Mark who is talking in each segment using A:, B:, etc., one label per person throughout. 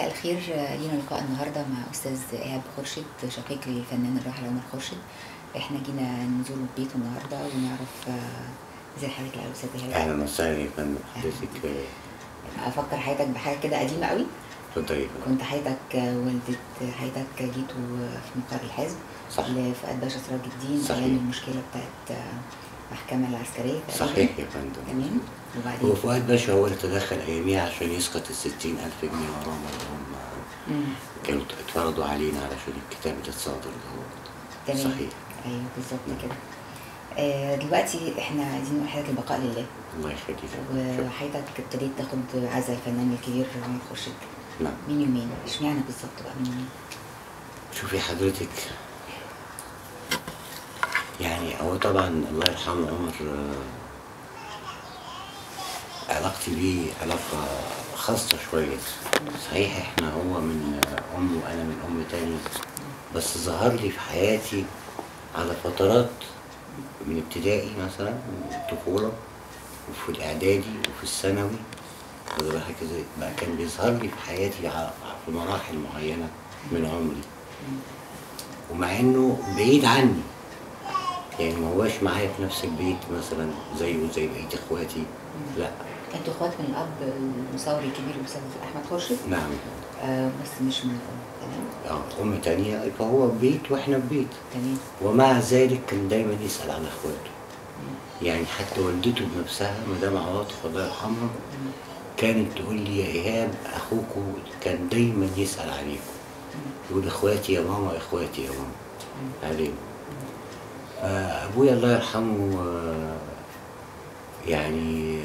A: مساء الخير لينا لقاء النهارده مع استاذ ايهاب خورشيد شقيق للفنان الراحل عمر خورشيد احنا جينا نزور بيته النهارده ونعرف آه، ازي حضرتك الاول استاذ ايهاب
B: اهلا وسهلا يا فندم حضرتك آه،
A: افكر حياتك بحاجه كده قديمه قوي
B: اتفضلي يا فندم.
A: كنت حياتك آه، والدة حياتك جيتوا في مقر الحزب
B: صح
A: لفؤاد باشا سراج الدين
B: صحيح.
A: ايام المشكله بتاعت آه، المحكمه العسكريه تقريباً.
B: صحيح يا فندم
A: تمام
B: هو
A: وبعدين
B: فؤاد باشا هو اللي تدخل اياميها عشان يسقط الستين ألف جنيه وراهم اللي هم
A: مم.
B: كانوا اتفرضوا علينا علشان الكتاب اللي اتصادر اللي هو
A: تمام
B: صحيح
A: ايوه بالظبط كده آه، دلوقتي احنا عايزين نقول حضرتك البقاء لله
B: الله يخليك شكراً.
A: وحضرتك ابتديت تاخد عزا الفنان الكبير عمر خورشيد
B: نعم
A: من يومين اشمعنى بالظبط بقى من يومين
B: شوفي حضرتك يعني هو طبعا الله يرحمه عمر آه، علاقتي بيه علاقة خاصة شوية صحيح احنا هو من آه، أم وأنا من أم تاني بس ظهر لي في حياتي على فترات من ابتدائي مثلا الطفولة وفي الإعدادي وفي الثانوي واخد بالك ازاي بقى كان بيظهر لي في حياتي ع- في مراحل معينة من عمري ومع انه بعيد عني يعني ما هواش معايا في نفس البيت مثلا زيه زي بقية اخواتي لا
A: انتوا اخوات من الاب المصور الكبير الاستاذ احمد خورشيد
B: نعم
A: آه بس مش من الام تمام
B: اه ام تانية فهو في بيت واحنا في بيت
A: تمام
B: ومع ذلك كان دايما يسأل عن اخواته يعني حتى والدته بنفسها مدام عواطف الله يرحمها كانت تقول لي يا ايهاب اخوكوا كان دايما يسأل عليكم يقول اخواتي يا ماما اخواتي يا ماما عليهم فابويا الله يرحمه آه، يعني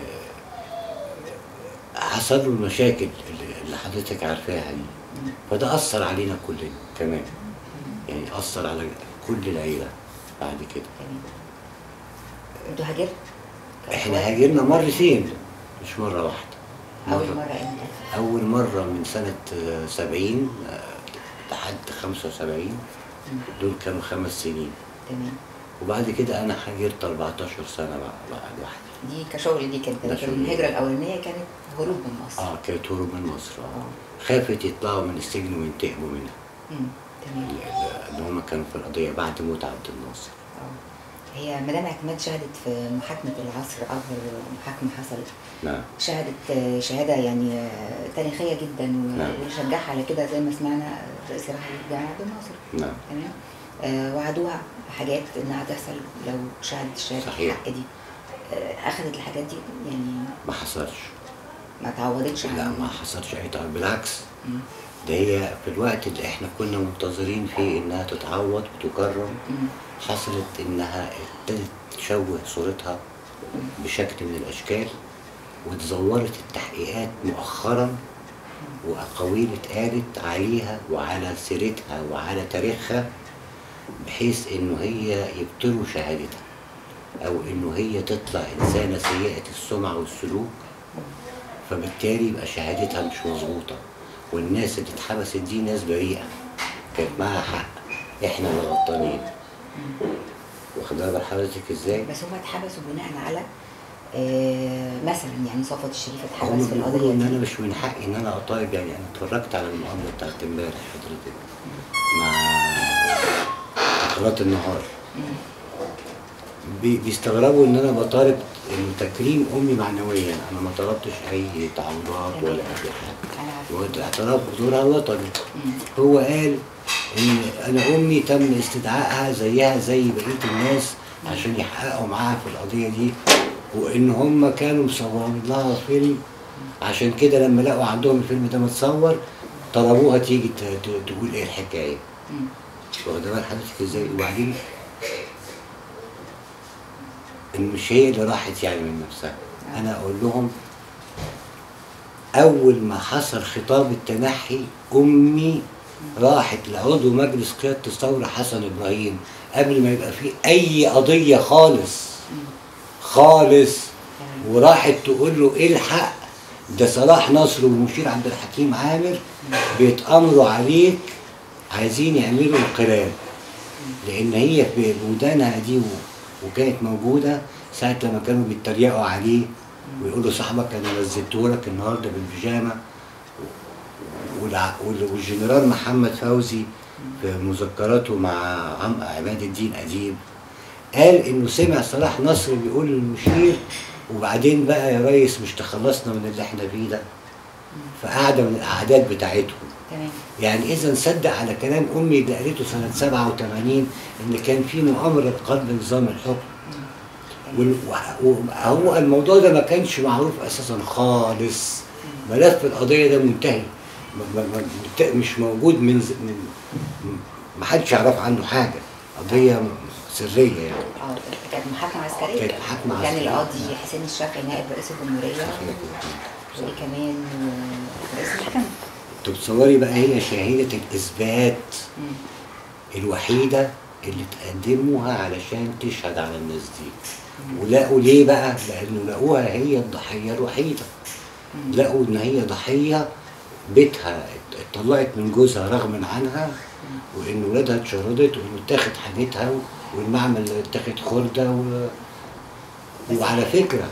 B: حصل له المشاكل اللي- اللي حضرتك عارفاها دي فده اثر علينا كلنا كمان يعني اثر على كل العيله بعد كده
A: تمام انتوا هاجرت
B: احنا هاجرنا مرتين مش مره واحده
A: اول
B: مرة.
A: مره امتى
B: أول مرة من سنة آه، سبعين آه، لحد خمسة وسبعين دول كانوا خمس سنين
A: تمام
B: وبعد كده أنا هاجرت 14 سنة بع- بعد واحدة
A: دي كشغل دي كانت
B: ده
A: لكن
B: شغل.
A: الهجره الاولانيه كانت هروب من مصر
B: اه كانت هروب من مصر آه.
A: اه
B: خافت يطلعوا من السجن وينتقموا منها
A: مم. تمام
B: اللي هم كانوا في القضية بعد موت عبد الناصر
A: اه هي مدام اعتماد شهدت في محاكمه العصر اكبر محاكمه حصلت
B: نعم
A: شهدت آه، شهادة يعني آه، تاريخية جدا و-
B: نعم.
A: وشجعها على كده زي ما سمعنا آه، رئيس الرحل الجامعة عبد الناصر
B: نعم
A: تمام آه، وعدوها بحاجات انها تحصل لو شهدت الشهادة
B: صحيح.
A: الحق دي آه، اخذت الحاجات دي يعني
B: ما حصلش
A: ما تعوضتش
B: لا
A: عن
B: ما حصلش أي تعب بالعكس
A: مم.
B: ده هي في الوقت اللي احنا كنا منتظرين فيه انها تتعوض وتكرم
A: مم.
B: حصلت انها ابتدت تشوه صورتها بشكل من الاشكال وتزورت التحقيقات مؤخرا واقاويل اتقالت عليها وعلى سيرتها وعلى تاريخها بحيث انه هي يبطلوا شهادتها او انه هي تطلع انسانه سيئه السمعه والسلوك فبالتالي يبقى شهادتها مش مظبوطه والناس اللي اتحبست دي ناس بريئه كانت معاها حق احنا اللي غلطانين واخد بال حضرتك ازاي؟
A: بس هم اتحبسوا بناء على آه، مثلا يعني صفوت الشريف اتحبس
B: هم
A: في
B: بيقولوا
A: القضية
B: ان انا
A: دي
B: مش من حقي ان انا اطالب يعني انا اتفرجت على المقابله بتاعت امبارح حضرتك مع قناه النهار
A: مم.
B: بي- بيستغربوا ان انا بطالب ان تكريم امي معنويا انا ما طلبتش اي تعويضات ولا اي حاجه
A: انا عارفة
B: وقلت اعتراف بدورها الوطني
A: مم.
B: هو قال ان انا امي تم استدعائها زيها زي بقيه الناس عشان يحققوا معاها في القضيه دي وان هم كانوا مصورين لها فيلم عشان كده لما لقوا عندهم الفيلم ده متصور طلبوها تيجي ت- ت- تقول ايه الحكايه
A: مم.
B: واخد بال حضرتك ازاي وبعدين ان مش هي اللي راحت يعني من نفسها انا اقول لهم اول ما حصل خطاب التنحي امي راحت لعضو مجلس قياده الثوره حسن ابراهيم قبل ما يبقى في اي قضيه خالص خالص وراحت تقول له الحق ده صلاح نصر والمشير عبد الحكيم عامر بيتامروا عليك عايزين يعملوا انقلاب لان هي في ودانها دي و- وكانت موجوده ساعه لما كانوا بيتريقوا عليه ويقولوا صاحبك انا نزلته لك النهارده بالبيجامه والع- وال- والجنرال محمد فوزي في مذكراته مع عم عماد الدين أديب قال انه سمع صلاح نصر بيقول للمشير وبعدين بقى يا ريس مش تخلصنا من اللي احنا فيه ده فقعدة من القعدات بتاعتهم
A: تمام
B: يعني اذا صدق على كلام امي اللي قالته سنه 87 ان كان في مؤامره قلب نظام الحكم وال- و- وهو الموضوع ده ما كانش معروف اساسا خالص ملف القضيه ده منتهي ما- ما- ما- منت- مش موجود من ز- من ما حدش يعرف عنه حاجه قضيه سريه يعني
A: اه كانت محاكمه عسكريه
B: كانت محاكمة
A: كان
B: عسكرية.
A: القاضي حسين الشافعي نائب رئيس الجمهوريه وايه كمان و- رئيس المحكمه
B: تتصوري بقى هي شاهده الاثبات
A: مم.
B: الوحيدة اللي تقدموها علشان تشهد على الناس دي ولقوا ليه بقى؟ لأنه لقوها هي الضحية الوحيدة
A: مم.
B: لقوا إن هي ضحية بيتها اتطلقت من جوزها رغما عنها وإن ولادها اتشردت وإنه اتاخد حاجتها والمعمل اتاخد خردة و... وعلى فكرة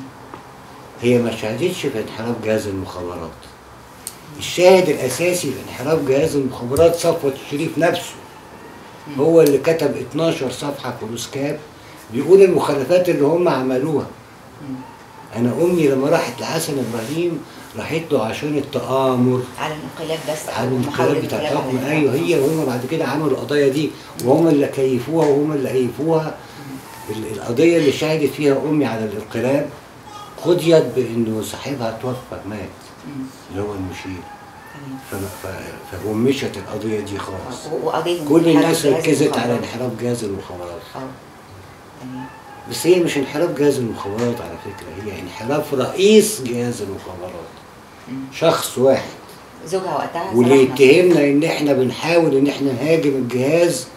B: هي ما شهدتش في انحراف جهاز المخابرات الشاهد الأساسي في انحراف جهاز المخابرات صفوة الشريف نفسه هو اللي كتب 12 صفحة في روسكاب بيقول المخالفات اللي هم عملوها
A: مم.
B: أنا أمي لما راحت لحسن إبراهيم راحت له عشان التآمر
A: على الانقلاب بس
B: على
A: محاولة
B: الانقلاب بتاع
A: الانقلاب
B: الحكم
A: على
B: ايوه
A: النظام.
B: هي وهم بعد كده عملوا القضايا دي وهم اللي كيفوها وهم اللي أيفوها ال- القضية اللي شهدت فيها أمي على الانقلاب قضيت بإنه صاحبها توفى مات
A: مم.
B: اللي هو المشير
A: تمام
B: ف- ف- فهمشت القضية دي خالص
A: و- وقضيه
B: كل
A: انحراف
B: الناس
A: جهاز
B: ركزت على
A: المخابرات.
B: انحراف جهاز المخابرات
A: اه تمام
B: بس هي مش انحراف جهاز المخابرات على فكرة هي انحراف رئيس جهاز المخابرات
A: مم.
B: شخص واحد
A: زوجها وقتها
B: واللي
A: صلاح نصر.
B: يتهمنا ان احنا بنحاول ان احنا نهاجم الجهاز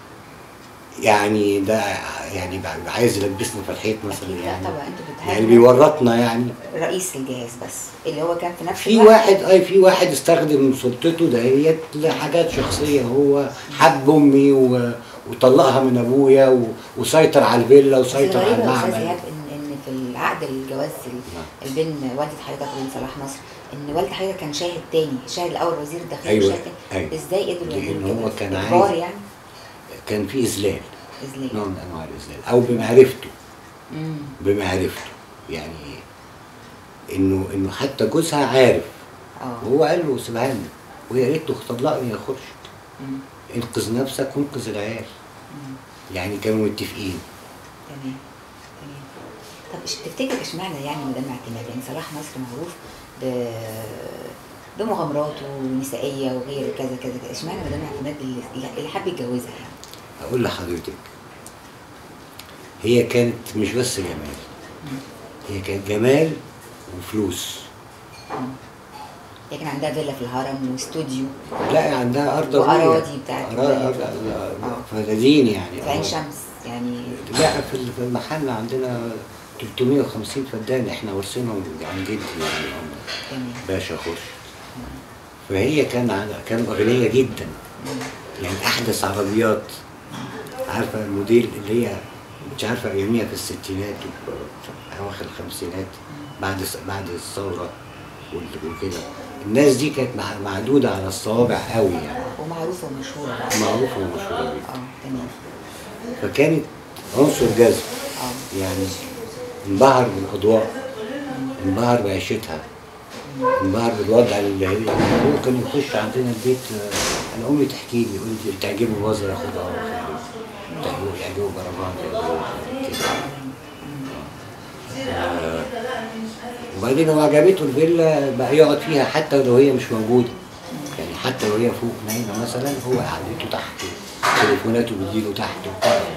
B: يعني ده يعني بقى عايز يلبسنا في الحيط مثلا
A: أكيد لا
B: يعني
A: طبعا انتوا
B: يعني
A: بتهاجموا
B: بيورطنا يعني
A: رئيس الجهاز بس اللي هو كان في نفس
B: في
A: الوقت
B: واحد اي في واحد استخدم سلطته دهيت لحاجات شخصيه هو حب امي و... وطلقها من ابويا و... وسيطر على الفيلا
A: بس
B: وسيطر على
A: الغريب يا استاذ
B: المعمل
A: ايهاب ان ان في العقد الجواز ال- اللي بين والده حضرتك وبين صلاح نصر ان والد حضرتك كان شاهد تاني الشاهد الاول وزير الداخليه
B: أيوة،
A: وشاهد تاني
B: أيوة.
A: ازاي قدروا
B: لأن
A: يعملوا
B: هو
A: كده؟
B: كان
A: إجبار
B: عايز-
A: يعني
B: كان في اذلال
A: اذلال
B: نوع من انواع الاذلال او بمعرفته
A: مم.
B: بمعرفته يعني انه انه حتى جوزها عارف
A: اه
B: وهو قال له سيبها لنا وهي قالت له طلقني يا خرشد
A: مم.
B: انقذ نفسك وانقذ العيال
A: مم.
B: يعني كانوا متفقين
A: تمام تمام طب إش- تفتكر اشمعنى يعني مدام اعتماد يعني صلاح نصر معروف ب بمغامراته النسائيه وغير كذا كذا كذا اشمعنى مدام اعتماد اللي, اللي حب يتجوزها يعني
B: اقول لحضرتك هي كانت مش بس جمال هي كانت جمال وفلوس
A: مم. هي كان عندها فيلا في الهرم واستوديو
B: لا عندها ارض
A: وأراضي بتاعت
B: أرا-
A: البلد.
B: أرا-
A: آه.
B: فدادين يعني
A: في عين
B: آه.
A: شمس يعني
B: لا في ال- في المحل عندنا 350 فدان احنا ورثينهم عن جدي يعني هم
A: تمام
B: باشا خرش فهي كان عن- كانوا اغنياء جدا يعني احدث عربيات عارفه الموديل اللي هي مش عارفه اياميها في الستينات و- اواخر الخمسينات بعد الس- بعد الثوره وال- وكده الناس دي كانت مع- معدوده على الصوابع قوي يعني
A: ومعروفه ومشهوره بقى
B: معروفه ومشهوره جدا
A: اه تمام
B: فكانت عنصر جذب
A: اه
B: يعني انبهر بالاضواء انبهر بعيشتها انبهر بالوضع اللي هي ممكن يخش عندنا البيت آه، انا امي تحكي لي يقول لي تعجبه بازر ياخدها وخارج. تعجبه يعجبه بربان يعجبه كده آه، وبعدين هو عجبته الفيلا بقى يقعد فيها حتى لو هي مش موجوده يعني حتى لو هي فوق نايمه مثلا هو قعدته تحت تليفوناته بتجيله تحت وبتاع